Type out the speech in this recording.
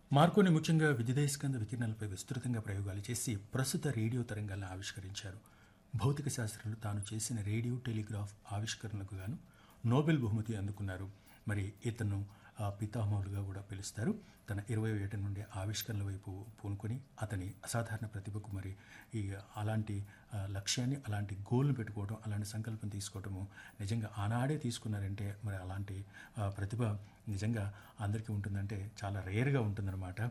Marconi ముఖ్యంగా విద్యుదయస్కంద వికిరణాలపై విస్తృతంగా ప్రయోగాలు చేసి ప్రస్తుత రేడియో తరంగాలను ఆవిష్కరించారు భౌతిక శాస్త్రంలో తాను చేసిన రేడియో టెలిగ్రాఫ్ ఆవిష్కరణలకు గాను నోబెల్ బహుమతి అందుకున్నారు మరి ఇతను ఆ, పితామహులుగా కూడా పిలుస్తారు తన ఇరవై ఏట నుండి ఆవిష్కరణల వైపు పూనుకొని అతని అసాధారణ ప్రతిభకు మరి ఈ అలాంటి ఆ, లక్ష్యాన్ని అలాంటి గోల్ని పెట్టుకోవడం అలాంటి సంకల్పం తీసుకోవటము నిజంగా ఆనాడే తీసుకున్నారంటే మరి అలాంటి ఆ, ప్రతిభ నిజంగా అందరికీ ఉంటుందంటే చాలా రేర్గా ఉంటుందన్నమాట